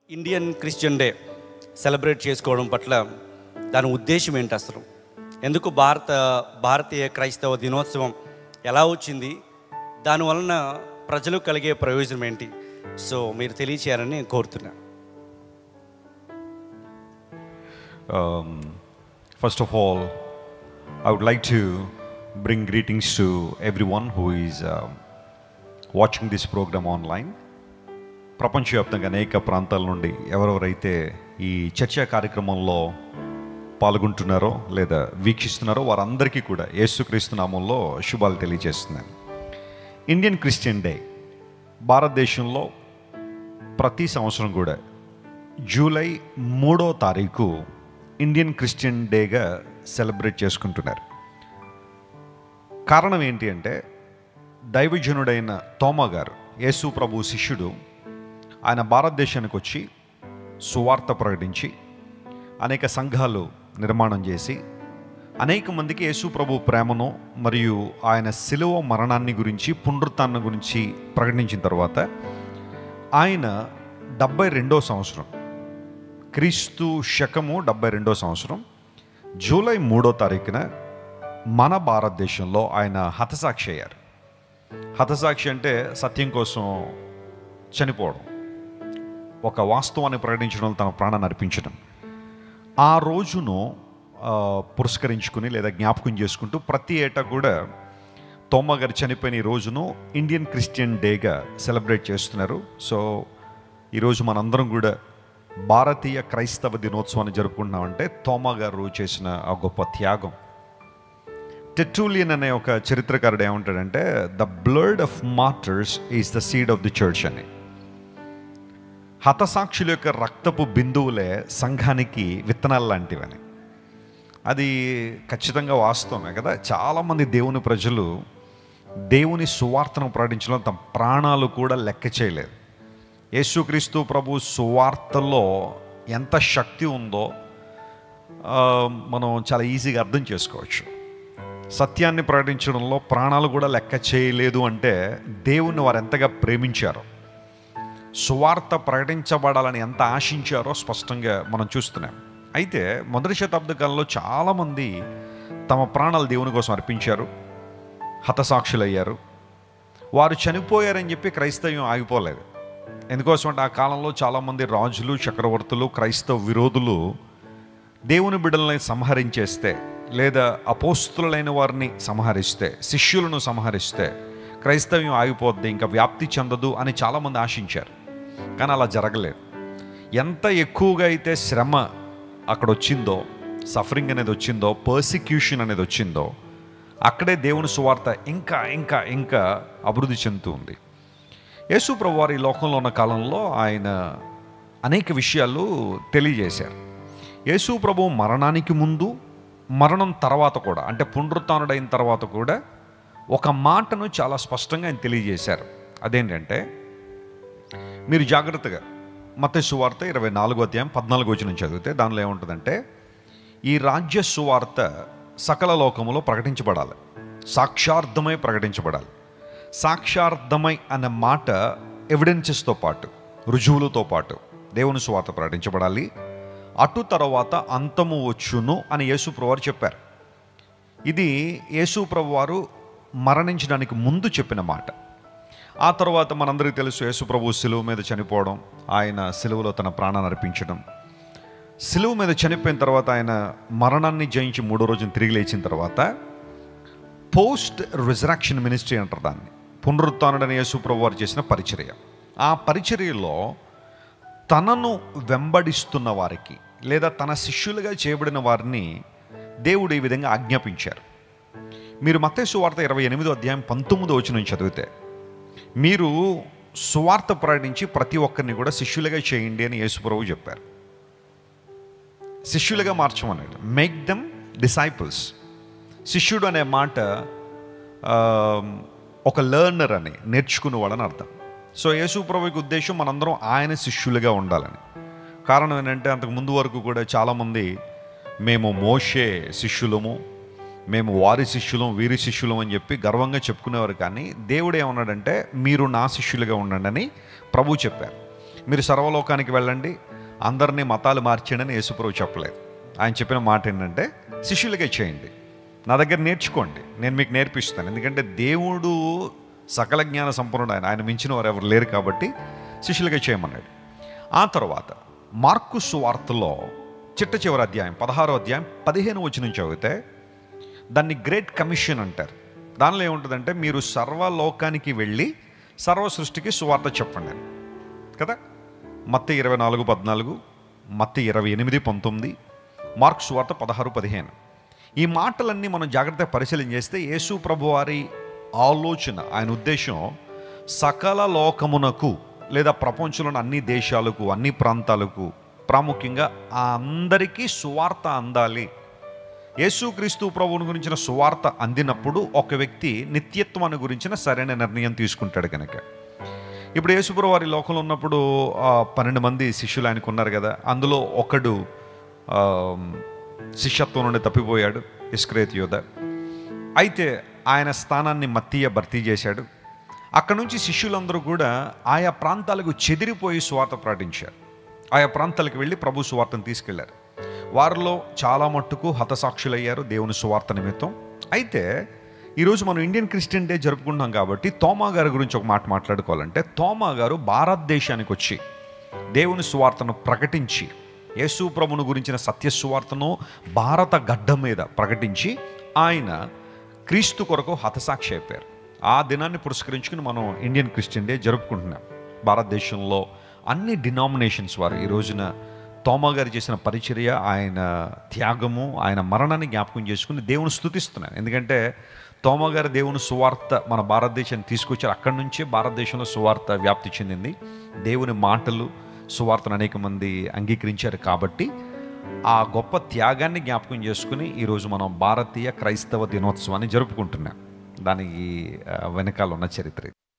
Indian Christian day celebrate చేసుకోవడం పట్ల దాని ఉద్దేశం ఏంటి అసలు ఎందుకు భారత భారతీయ క్రైస్తవ దినోత్సవం ఎలా వచ్చింది దానివలన ప్రజలకు కలిగే ప్రయోజనం ఏంటి సో మీరు తెలియచేయాలని నేను కోరుతున్నా Um, first of all, I would like to bring greetings to everyone who is um, watching this program online. ప్రపంచవ్యాప్తంగా అనేక ప్రాంతాల నుండి ఎవరెవరైతే ఈ చర్చా కార్యక్రమంలో పాల్గొంటున్నారో లేదా వీక్షిస్తున్నారో వారందరికీ కూడా యేసుక్రీస్తు నామంలో శుభాలు తెలియజేస్తున్నాను ఇండియన్ క్రిస్టియన్ డే భారతదేశంలో ప్రతి సంవత్సరం కూడా జూలై మూడో తారీఖు ఇండియన్ క్రిస్టియన్ డేగా సెలబ్రేట్ చేసుకుంటున్నారు కారణం ఏంటి అంటే దైవజనుడైన తోమ గారు యేసు ప్రభు శిష్యుడు ఆయన భారతదేశానికి వచ్చి సువార్త ప్రకటించి అనేక సంఘాలు నిర్మాణం చేసి అనేక మందికి యేసు ప్రభు ప్రేమను మరియు ఆయన శిలువ మరణాన్ని గురించి పునరుత్థానం గురించి ప్రకటించిన తర్వాత ఆయన డెబ్బై రెండో సంవత్సరం క్రీస్తు శకము డెబ్బై రెండో సంవత్సరం జూలై మూడో తారీఖున మన భారతదేశంలో ఆయన హతసాక్షి అయ్యారు హతసాక్షి అంటే సత్యం కోసం చనిపోవడం ఒక వాస్తవాన్ని ప్రకటించడం తన ప్రాణాన్ని అర్పించడం ఆ రోజును ఆ, పురస్కరించుకుని లేదా జ్ఞాపకం చేసుకుంటూ ప్రతి ఏటా కూడా తోమ గారు చనిపోయిన ఈ రోజును ఇండియన్ క్రిస్టియన్ డేగా సెలబ్రేట్ చేస్తున్నారు సో ఈరోజు మనందరం కూడా భారతీయ క్రైస్తవ దినోత్సవాన్ని జరుపుకుంటున్నామంటే తోమ గారు చేసిన ఆ గొప్ప త్యాగం టెట్రూలియన్ అనే ఒక చరిత్రకారుడు ఏమంటాడంటే the blood of martyrs is the seed of the church అని హతసాక్షుల యొక్క రక్తపు బిందువులే సంఘానికి విత్తనాలు లాంటివని అది ఖచ్చితంగా వాస్తవమే కదా చాలామంది దేవుని ప్రజలు దేవుని సువార్తను ప్రకటించడం తమ ప్రాణాలు కూడా లెక్క చేయలేదు యేసుక్రీస్తు ప్రభు సువార్తలో ఎంత శక్తి ఉందో ఆ, మనం చాలా ఈజీగా అర్థం చేసుకోవచ్చు సత్యాన్ని ప్రకటించడంలో ప్రాణాలు కూడా లెక్క చేయలేదు అంటే దేవుణ్ణి వారు ఎంతగా ప్రేమించారో సువార్త ప్రకటించబడాలని ఎంత ఆశించారో స్పష్టంగా మనం చూస్తున్నాం అయితే మొదటి శతాబ్ద కాలంలో చాలామంది తమ ప్రాణాలు దేవుని కోసం అర్పించారు హతసాక్షులయ్యారు వారు చనిపోయారని చెప్పి క్రైస్తవ్యం ఆగిపోలేదు ఎందుకోసం అంటే ఆ కాలంలో చాలామంది రాజులు చక్రవర్తులు క్రైస్తవ విరోధులు దేవుని బిడ్డలని సంహరించేస్తే లేదా అపోస్తులైన వారిని సంహరిస్తే శిష్యులను సంహరిస్తే క్రైస్తవ్యం ఆగిపోద్ది ఇంకా వ్యాప్తి చెందదు అని చాలామంది ఆశించారు కానీ అలా జరగలేదు ఎంత ఎక్కువగా అయితే శ్రమ అక్కడ వచ్చిందో సఫరింగ్ అనేది వచ్చిందో పర్సిక్యూషన్ అనేది వచ్చిందో అక్కడే దేవుని సువార్త ఇంకా ఇంకా ఇంకా అభివృద్ధి చెందుతూ ఉంది యేసు ప్రభు వారు ఈ లోకంలో ఉన్న కాలంలో ఆయన అనేక విషయాలు తెలియజేశారు యేసు ప్రభు మరణానికి ముందు మరణం తర్వాత కూడా అంటే పునరుత్డైన తర్వాత కూడా ఒక మాటను చాలా స్పష్టంగా ఆయన తెలియజేశారు అదేంటంటే మీరు జాగ్రత్తగా మత సువార్త ఇరవై నాలుగో అధ్యాయం పద్నాలుగో వచ్చిన చదివితే దానిలో ఏముంటుందంటే ఈ రాజ్య సువార్త సకల లోకములో ప్రకటించబడాలి సాక్షార్థమై ప్రకటించబడాలి సాక్షార్థమై అన్న మాట ఎవిడెన్సెస్తో పాటు రుజువులతో పాటు దేవుని సువార్త ప్రకటించబడాలి అటు తర్వాత అంతము వచ్చును అని యేసుప్రభు వారు చెప్పారు ఇది యేసుప్రభు వారు మరణించడానికి ముందు చెప్పిన మాట ఆ తర్వాత మనందరికీ తెలుసు యేసుప్రభు సిలువ మీద చనిపోవడం ఆయన సిలువలో తన ప్రాణాన్ని అర్పించడం సిలువ మీద చనిపోయిన తర్వాత ఆయన మరణాన్ని జయించి మూడో రోజున తిరిగి లేచిన తర్వాత పోస్ట్ రిజరాక్షన్ మినిస్ట్రీ అంటారు దాన్ని పునరుత్డని యేసుప్రభు వారు చేసిన పరిచర్య ఆ పరిచర్యలో తనను వెంబడిస్తున్న వారికి లేదా తన శిష్యులుగా చేయబడిన వారిని దేవుడు ఈ విధంగా ఆజ్ఞాపించారు మీరు మత్తయి సువార్త ఇరవై ఎనిమిదో అధ్యాయం పంతొమ్మిదో వచ్చిన చదివితే మీరు సువార్త ప్రకటించి ప్రతి ఒక్కరిని కూడా శిష్యులుగా చేయండి అని యేసుప్రభు చెప్పారు శిష్యులుగా మార్చమన్నాడు మేక్ దెమ్ డిసైపుల్స్ శిష్యుడు అనే మాట ఆ, ఒక లెర్నర్ అని నేర్చుకునేవాడని అర్థం సో యేసుప్రభుకి ఉద్దేశం మనందరం ఆయన శిష్యులుగా ఉండాలని కారణం ఏంటంటే అంతకు ముందు వరకు కూడా చాలామంది మేము మోషే శిష్యులము మేము వారి శిష్యులం వీరి శిష్యులం అని చెప్పి గర్వంగా చెప్పుకునేవారు కానీ దేవుడు ఏమన్నాడంటే మీరు నా శిష్యులుగా ఉండండి అని ప్రభు చెప్పారు మీరు సర్వలోకానికి వెళ్ళండి అందరినీ మతాలు మార్చండి అని యేసుప్రభు చెప్పలేదు ఆయన చెప్పిన మాట ఏంటంటే శిష్యులకే చేయండి నా దగ్గర నేర్చుకోండి నేను మీకు నేర్పిస్తాను ఎందుకంటే దేవుడు సకల జ్ఞాన సంపన్నుడు ఆయన ఆయన మించిన వారు ఎవరు లేరు కాబట్టి శిష్యులకే చేయమన్నాడు ఆ తర్వాత మార్కు సువార్తలో చిట్ట చివరి అధ్యాయం పదహారో అధ్యాయం పదిహేను వచ్చి నుంచి చదివితే దాన్ని గ్రేట్ కమిషన్ అంటారు దానిలో ఏముంటుందంటే మీరు సర్వలోకానికి వెళ్ళి సర్వ సృష్టికి సువార్త చెప్పండి అని కదా మత్తి ఇరవై నాలుగు పద్నాలుగు మత్తి ఇరవై ఎనిమిది పంతొమ్మిది మార్క్ సువార్త పదహారు పదిహేను ఈ మాటలన్నీ మనం జాగ్రత్తగా పరిశీలన చేస్తే యేసు ప్రభు వారి ఆలోచన ఆయన ఉద్దేశం సకల లోకమునకు లేదా ప్రపంచంలోని అన్ని దేశాలకు అన్ని ప్రాంతాలకు ప్రాముఖ్యంగా ఆ అందరికీ సువార్త అందాలి యేసుక్రీస్తు ప్రభువుని గురించిన సువార్త అందినప్పుడు ఒక వ్యక్తి నిత్యత్వాన్ని గురించిన సరైన నిర్ణయం తీసుకుంటాడు కనుక ఇప్పుడు యేసుప్రభు వారి లోకంలో ఉన్నప్పుడు ఆ, పన్నెండు మంది శిష్యులు ఆయనకు ఉన్నారు కదా అందులో ఒకడు ఆ, శిష్యత్వం నుండి తప్పిపోయాడు ఇస్క్రేత్ యోధ అయితే ఆయన స్థానాన్ని మత్తీయ భర్తీ చేశాడు అక్కడ నుంచి శిష్యులందరూ కూడా ఆయా ప్రాంతాలకు చెదిరిపోయి స్వార్థ ప్రకటించారు ఆయా ప్రాంతాలకు వెళ్ళి ప్రభు సువార్తను తీసుకెళ్లారు వారిలో చాలా మట్టుకు హతసాక్షులయ్యారు దేవుని సువార్త నిమిత్తం అయితే ఈరోజు మనం ఇండియన్ క్రిస్టియన్ డే జరుపుకుంటున్నాం కాబట్టి తోమా గారి గురించి ఒక మాట మాట్లాడుకోవాలంటే తోమా గారు భారతదేశానికి వచ్చి దేవుని సువార్తను ప్రకటించి యేసు ప్రభును గురించిన సత్య సువార్తను భారత గడ్డ మీద ప్రకటించి ఆయన క్రీస్తు కొరకు హతసాక్షి అయిపోయారు ఆ దినాన్ని పురస్కరించుకుని మనం ఇండియన్ క్రిస్టియన్ డే జరుపుకుంటున్నాం భారతదేశంలో అన్ని డినామినేషన్స్ వారు ఈ రోజున తోమా గారు చేసిన పరిచర్య ఆయన త్యాగము ఆయన మరణాన్ని జ్ఞాపకం చేసుకుని దేవుని స్థుతిస్తున్నాను ఎందుకంటే తోమా గారు దేవుని సువార్త మన భారతదేశాన్ని తీసుకొచ్చారు అక్కడి నుంచే భారతదేశంలో సువార్త వ్యాప్తి చెందింది దేవుని మాటలు సువార్తను అనేక మంది అంగీకరించారు కాబట్టి ఆ గొప్ప త్యాగాన్ని జ్ఞాపకం చేసుకుని ఈరోజు మనం భారతీయ క్రైస్తవ దినోత్సవాన్ని జరుపుకుంటున్నాం దానికి ఆ, వెనకాల ఉన్న చరిత్ర ఇది.